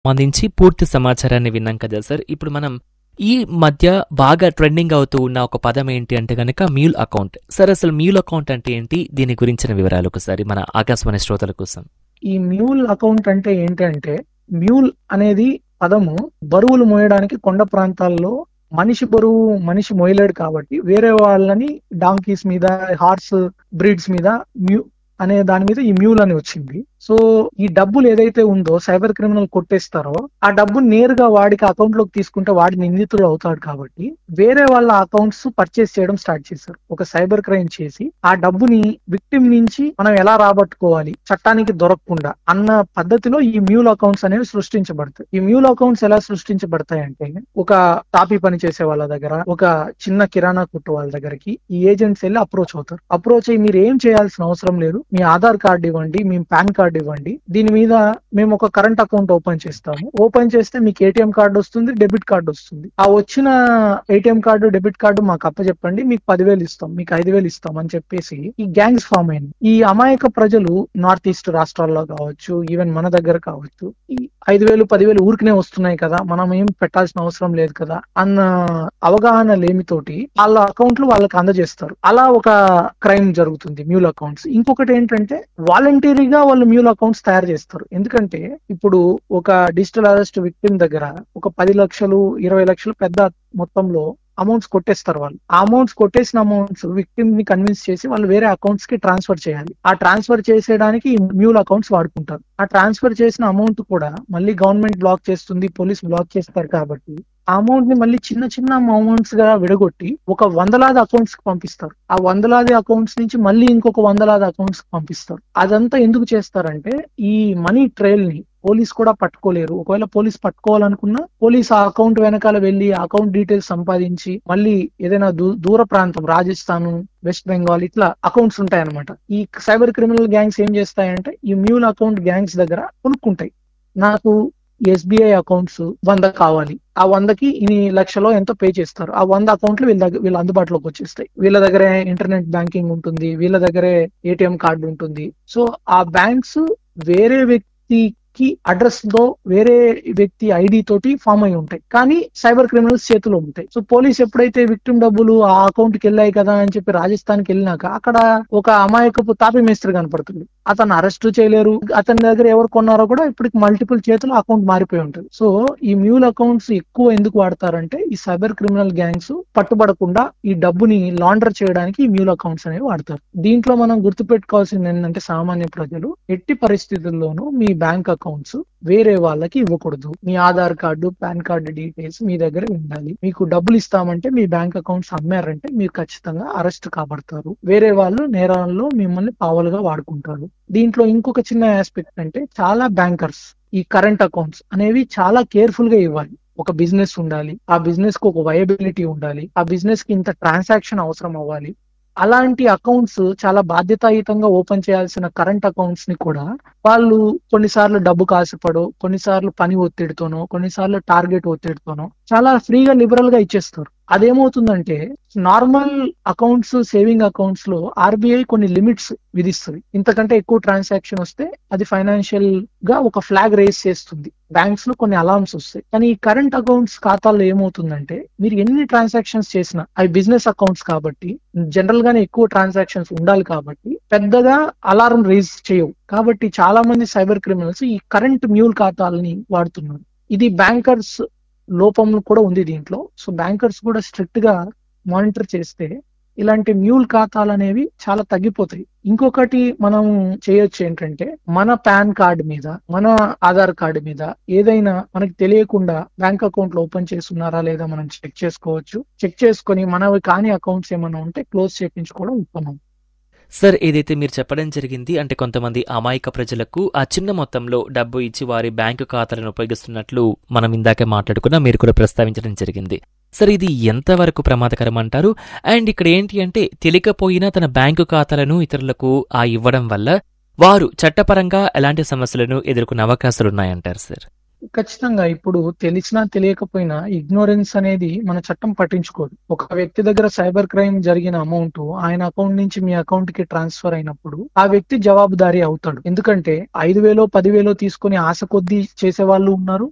సంబంధించి పూర్తి సమాచారాన్ని విన్నాం కదా సార్ ఇప్పుడు మనం ఈ మధ్య బాగా ట్రెండింగ్ అవుతూ ఉన్న ఒక పదం ఏంటి అంటే గనక మ్యూల్ అకౌంట్ సార్ అసలు మ్యూల్ అకౌంట్ అంటే ఏంటి దీని గురించిన వివరాలు ఒకసారి మన ఆకాశవాణి శ్రోతల కోసం ఈ మ్యూల్ అకౌంట్ అంటే ఏంటంటే మ్యూల్ అనేది పదము బరువులు మోయడానికి కొండ ప్రాంతాల్లో మనిషి బరువు మనిషి మోయలేడు కాబట్టి వేరే వాళ్ళని డాంకీస్ మీద హార్స్ బ్రీడ్స్ మీద మ్యూ అనే దాని మీద ఈ మ్యూల్ అని వచ్చింది సో ఈ డబ్బులు ఏదైతే ఉందో సైబర్ క్రిమినల్ కొట్టేస్తారో ఆ డబ్బు నేరుగా వాడికి అకౌంట్ లోకి తీసుకుంటే వాడి నిందితుడు అవుతాడు కాబట్టి వేరే వాళ్ళ అకౌంట్స్ పర్చేస్ చేయడం స్టార్ట్ చేశారు ఒక సైబర్ క్రైమ్ చేసి ఆ డబ్బుని విక్టిమ్ నుంచి మనం ఎలా రాబట్టుకోవాలి చట్టానికి దొరకకుండా అన్న పద్ధతిలో ఈ మ్యూల్ అకౌంట్స్ అనేవి సృష్టించబడతాయి ఈ మ్యూల్ అకౌంట్స్ ఎలా సృష్టించబడతాయి అంటే ఒక టాపీ పని చేసే వాళ్ళ దగ్గర ఒక చిన్న కిరాణా కొట్టు వాళ్ళ దగ్గరికి ఈ ఏజెంట్స్ వెళ్ళి అప్రోచ్ అవుతారు అప్రోచ్ అయ్యి మీరు ఏం చేయాల్సిన అవసరం లేదు మీ ఆధార్ కార్డు ఇవ్వండి మీ పాన్ కార్డు ఇవ్వండి దీని మీద మేము ఒక కరెంట్ అకౌంట్ ఓపెన్ చేస్తాము ఓపెన్ చేస్తే మీకు ఏటీఎం కార్డు వస్తుంది డెబిట్ కార్డు వస్తుంది ఆ వచ్చిన ఏటీఎం కార్డు డెబిట్ కార్డు మాకు అప్పచెప్పండి మీకు పదివేలు ఇస్తాం మీకు ఐదు వేలు ఇస్తాం అని చెప్పేసి ఈ గ్యాంగ్స్ ఫామ్ అయింది ఈ అమాయక ప్రజలు నార్త్ ఈస్ట్ రాష్ట్రాల్లో కావచ్చు ఈవెన్ మన దగ్గర కావచ్చు ఈ ఐదు వేలు పదివేలు ఊరికనే వస్తున్నాయి కదా మనం ఏం పెట్టాల్సిన అవసరం లేదు కదా అన్న అవగాహన లేమితోటి వాళ్ళ అకౌంట్లు వాళ్ళకి అందజేస్తారు అలా ఒక క్రైమ్ జరుగుతుంది మ్యూల్ అకౌంట్స్ ఇంకొకటి ఏంటంటే వాలంటరీగా వాళ్ళు మ్యూల్ అకౌంట్స్ తయారు చేస్తారు ఎందుకంటే ఇప్పుడు ఒక డిజిటల్ అరెస్ట్ విక్టిమ్ దగ్గర ఒక పది లక్షలు ఇరవై లక్షలు పెద్ద మొత్తంలో అమౌంట్స్ కొట్టేస్తారు వాళ్ళు ఆ అమౌంట్స్ కొట్టేసిన అమౌంట్స్ విక్టిమ్ ని కన్విన్స్ చేసి వాళ్ళు వేరే అకౌంట్స్ కి ట్రాన్స్ఫర్ చేయాలి ఆ ట్రాన్స్ఫర్ చేసేయడానికి ఈ మ్యూల్ అకౌంట్స్ వాడుకుంటారు ఆ ట్రాన్స్ఫర్ చేసిన అమౌంట్ కూడా మళ్ళీ గవర్నమెంట్ బ్లాక్ చేస్తుంది పోలీస్ బ్లాక్ చేస్తారు కాబట్టి ఆ అమౌంట్ ని మళ్ళీ చిన్న చిన్న అమౌంట్స్ గా విడగొట్టి ఒక వందలాది అకౌంట్స్ కి పంపిస్తారు ఆ వందలాది అకౌంట్స్ నుంచి మళ్ళీ ఇంకొక వందలాది అకౌంట్స్ కి పంపిస్తారు అదంతా ఎందుకు చేస్తారంటే ఈ మనీ ట్రైల్ ని పోలీస్ కూడా పట్టుకోలేరు ఒకవేళ పోలీస్ పట్టుకోవాలనుకున్నా పోలీస్ ఆ అకౌంట్ వెనకాల వెళ్లి ఆ అకౌంట్ డీటెయిల్స్ సంపాదించి మళ్ళీ ఏదైనా దూ- దూర ప్రాంతం రాజస్థాన్ వెస్ట్ బెంగాల్ ఇట్లా అకౌంట్స్ ఉంటాయి అనమాట ఈ సైబర్ క్రిమినల్ గ్యాంగ్స్ ఏం చేస్తాయంటే ఈ మ్యూల్ అకౌంట్ గ్యాంగ్స్ దగ్గర కొనుక్కుంటాయి నాకు ఎస్బీఐ అకౌంట్స్ వంద కావాలి ఆ వందకి ఇన్ని లక్షలో ఎంతో పే చేస్తారు ఆ వంద అకౌంట్లు వీళ్ళ దగ్గర వీళ్ళ అందుబాటులోకి వచ్చేస్తాయి వీళ్ళ దగ్గరే ఇంటర్నెట్ బ్యాంకింగ్ ఉంటుంది వీళ్ళ దగ్గరే ఏటీఎం కార్డు ఉంటుంది సో ఆ బ్యాంక్స్ వేరే వ్యక్తికి అడ్రస్ తో వేరే వ్యక్తి ఐడి తోటి ఫామ్ అయి ఉంటాయి కానీ సైబర్ క్రిమినల్స్ చేతిలో ఉంటాయి సో పోలీస్ ఎప్పుడైతే విక్టిమ్ డబ్బులు ఆ అకౌంట్ కి వెళ్ళాయి కదా అని చెప్పి రాజస్థాన్ కి వెళ్ళినాక అక్కడ ఒక అమాయకపు తాపి మేస్త్రి కనపడుతుంది అతను అరెస్ట్ చేయలేరు అతని దగ్గర ఎవరు కొన్నారో కూడా ఇప్పటికి మల్టిపుల్ చేతులు అకౌంట్ మారిపోయి ఉంటుంది సో ఈ మ్యూల్ అకౌంట్స్ ఎక్కువ ఎందుకు వాడతారంటే ఈ సైబర్ క్రిమినల్ గ్యాంగ్స్ పట్టుబడకుండా ఈ డబ్బుని లాండర్ చేయడానికి ఈ మ్యూల్ అకౌంట్స్ అనేవి వాడతారు దీంట్లో మనం గుర్తుపెట్టుకోవాల్సింది ఏంటంటే సామాన్య ప్రజలు ఎట్టి పరిస్థితుల్లోనూ మీ బ్యాంక్ అకౌంట్స్ వేరే వాళ్ళకి ఇవ్వకూడదు మీ Aadhaar card PAN card details మీ దగ్గర ఉండాలి మీకు డబ్బులు ఇస్తామంటే మీ బ్యాంక్ అకౌంట్స్ అమ్మారంటే మీరు ఖచ్చితంగా అరెస్ట్ కాబడతారు వేరే వాళ్ళు నేరాల్లో మిమ్మల్ని పావలుగా వాడుకుంటారు దీంట్లో ఇంకొక చిన్న ఆస్పెక్ట్ అంటే చాలా బ్యాంకర్స్ ఈ కరెంట్ అకౌంట్స్ అనేవి చాలా కేర్ఫుల్ గా ఇవ్వాలి ఒక బిజినెస్ ఉండాలి ఆ బిజినెస్ కు ఒక వయబిలిటీ ఉండాలి ఆ బిజినెస్ కి ఇంత ట్రాన్సాక్షన్ అవసరం అవ్వాలి అలాంటి అకౌంట్స్ చాలా బాధ్యతాయుతంగా ఓపెన్ చేయాల్సిన కరెంట్ అకౌంట్స్ ని కూడా వాళ్ళు కొన్నిసార్లు డబ్బు కాసిపడో కొన్నిసార్లు పని ఒత్తిడితోనో కొన్నిసార్లు టార్గెట్ ఒత్తిడితోనో చాలా ఫ్రీగా లిబరల్ గా ఇచ్చేస్తారు అదేమవుతుందంటే నార్మల్ అకౌంట్స్ సేవింగ్ అకౌంట్స్ లో ఆర్బీఐ కొన్ని లిమిట్స్ విధిస్తుంది ఇంతకంటే ఎక్కువ ట్రాన్సాక్షన్ వస్తే అది ఫైనాన్షియల్ గా ఒక ఫ్లాగ్ రేస్ చేస్తుంది బ్యాంక్స్ లో కొన్ని అలార్మ్స్ వస్తాయి కానీ ఈ కరెంట్ అకౌంట్స్ ఖాతాల్లో ఏమవుతుందంటే మీరు ఎన్ని ట్రాన్సాక్షన్స్ చేసినా అవి బిజినెస్ అకౌంట్స్ కాబట్టి జనరల్ గానే ఎక్కువ ట్రాన్సాక్షన్స్ ఉండాలి కాబట్టి పెద్దగా అలారం రేజ్ చేయవు కాబట్టి చాలా మంది సైబర్ క్రిమినల్స్ ఈ కరెంట్ మ్యూల్ ఖాతాలని వాడుతున్నారు ఇది బ్యాంకర్స్ లోపం కూడా ఉంది దీంట్లో సో బ్యాంకర్స్ కూడా స్ట్రిక్ట్ గా మానిటర్ చేస్తే ఇలాంటి మ్యూల్ ఖాతాలు అనేవి చాలా తగ్గిపోతాయి ఇంకొకటి మనం చేయొచ్చు ఏంటంటే మన పాన్ కార్డు మీద మన ఆధార్ కార్డు మీద ఏదైనా మనకి తెలియకుండా బ్యాంక్ అకౌంట్ లో ఓపెన్ చేస్తున్నారా లేదా మనం చెక్ చేసుకోవచ్చు చెక్ చేసుకొని మనవి కాని అకౌంట్స్ ఏమైనా ఉంటే క్లోజ్ చేయించుకోవడం ఉత్తమం సార్ ఏదైతే మీరు చెప్పడం జరిగింది అంటే కొంతమంది అమాయక ప్రజలకు ఆ చిన్న మొత్తంలో డబ్బు ఇచ్చి వారి బ్యాంకు ఖాతాలను ఉపయోగిస్తున్నట్లు మనం ఇందాకే మాట్లాడుకున్నా మీరు కూడా ప్రస్తావించడం జరిగింది సార్ ఇది ఎంతవరకు ప్రమాదకరం అంటారు అండ్ ఇక్కడ ఏంటి అంటే తెలియకపోయినా తన బ్యాంకు ఖాతాలను ఇతరులకు ఆ ఇవ్వడం వల్ల వారు చట్టపరంగా ఎలాంటి సమస్యలను ఎదుర్కొనే అవకాశాలున్నాయంటారు సార్ ఖచ్చితంగా ఇప్పుడు తెలిసినా తెలియకపోయినా ఇగ్నోరెన్స్ అనేది మన చట్టం పట్టించుకోదు ఒక వ్యక్తి దగ్గర సైబర్ క్రైమ్ జరిగిన అమౌంట్ ఆయన అకౌంట్ నుంచి మీ అకౌంట్ కి ట్రాన్స్ఫర్ అయినప్పుడు ఆ వ్యక్తి జవాబుదారీ అవుతాడు ఎందుకంటే ఐదు వేలో పదివేలో తీసుకుని ఆశ కొద్దీ చేసే వాళ్ళు ఉన్నారు